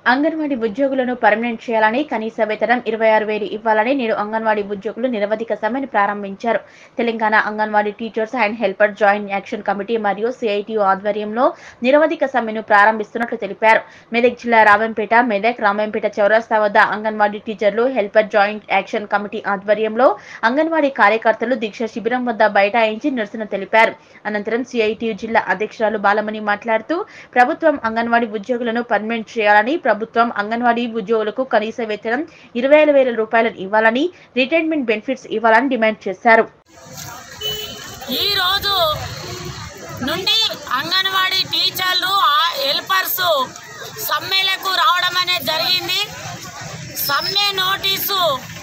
అంగన్వాడీ ఉద్యోగులను పర్మనెంట్ చేయాలని కనీస వేతనం ఇరవై ఆరు వేలు ఇవ్వాలని నేడు అంగన్వాడీ ఉద్యోగులు నిరవధిక సమ్మెను ప్రారంభించారు Telangana anganwadi teachers and helper joint action committee మరియు సిఐటియు ఆధ్వర్యంలో నిరవధిక సమ్మెను ప్రారంభిస్తున్నట్లు తెలిపారు మెదక్ జిల్లా రామంపేట మెదక్ రామంపేట చౌరస్తా వద్ద అంగన్వాడీ టీచర్లు హెల్పర్ జాయింట్ యాక్షన్ కమిటీ ఆధ్వర్యంలో అంగన్వాడీ కార్యకర్తలు దీక్ష శిబిరం వద్ద బైఠాయించి నిరసన తెలిపారు అనంతరం సిఐటియు జిల్లా అధ్యక్షురాలు బాలమణి మాట్లాడుతూ ప్రభుత్వం అంగన్వాడీ ఉద్యోగులను పర్మనెంట్ చేయాలని ప్రభుత్వం అంగన్వాడీ ఉద్యోగులకు కనీస వేతనం ఇరవై ఐదు వేల రూపాయలను ఇవ్వాలని రిటైర్మెంట్ బెనిఫిట్స్ ఇవ్వాలని డిమాండ్ చేశారు ఈ రోజు నుండి అంగన్వాడీ టీచర్లు ఆ- హెల్పర్స్ సమ్మెలకు రావడం అనేది జరిగింది సమ్మె నోటీసు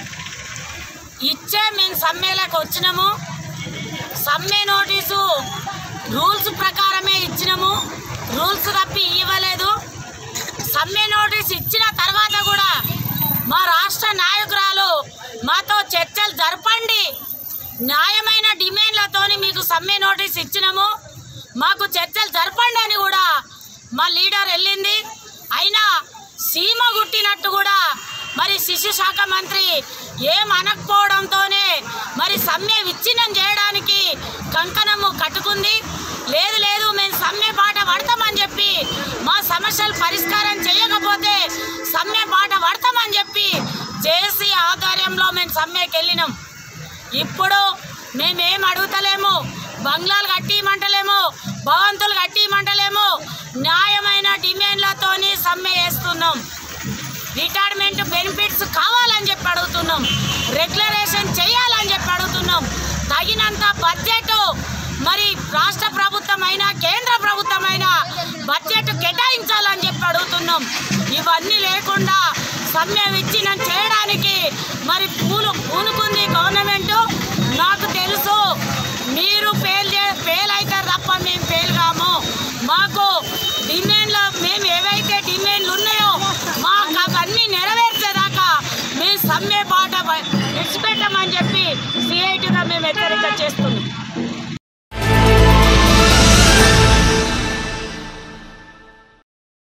ఇచ్చే మేము సమ్మెలకు వచ్చినాము సమ్మె నోటీసు రూల్స్ ప్రకారమే ఇచ్చినాము రూల్స్ తప్పి ఇవ్వలేదు సమ్మె నోటీస్ ఇచ్చిన తర్వాత కూడా మా రాష్ట్ర నాయకురాలు మాతో చర్చలు జరపండి న్యాయమైన డిమాండ్లతోని మీకు సమ్మె నోటీస్ ఇచ్చినాము మాకు చర్చలు జరపండి అని కూడా మా లీడర్ వెళ్ళింది అయినా సీమ గుట్టినట్టు కూడా మరి శిశు శాఖ మంత్రి ఏం అనకపోవడంతోనే మరి సమ్మె విచ్ఛిన్నం చేయడానికి కంకణము కట్టుకుంది లేదు లేదు మేము సమ్మె పాట పడతామని చెప్పి మా సమస్యలు పరిష్కారం చేయకపోతే సమ్మె పాట పడతామని చెప్పి జేసీ ఆధ్వర్యంలో మేము సమ్మెకి వెళ్ళినాం ఇప్పుడు మేమేం అడుగుతలేము బంగ్లాలు కట్టిమంటలేము భవంతులు కట్టిమంటలేము న్యాయమైన డిమాండ్లతోని సమ్మె చేస్తున్నాం రిటైర్మెంట్ బెనిఫిట్స్ కావాలని చెప్పి అడుగుతున్నాం రెగ్యులరేషన్ చేయాలని చెప్పి అడుగుతున్నాం తగినంత బడ్జెట్ మరి రాష్ట్ర ప్రభుత్వం అయినా కేంద్ర ప్రభుత్వం అయినా బడ్జెట్ కేటాయించాలని చెప్పి అడుగుతున్నాం ఇవన్నీ లేకుండా సమ్మె విచ్ఛిన్నం చేయడానికి మరి పూలు పూనుకుంది గవర్నమెంట్ నాకు తెలుసు మీరు ఫెయిల్ చే ఫెయిల్ అవుతారు తప్ప మేము ఫెయిల్ కాము మాకు డిమాండ్లో మేము ఏవైతే డిమాండ్లు ఉన్నాయో మాకు అవన్నీ నెరవేర్చేదాకా మేము సమ్మె పాట విడిచిపెట్టమని చెప్పి సిఐటిగా మేము హెచ్చరిక చేస్తున్నాం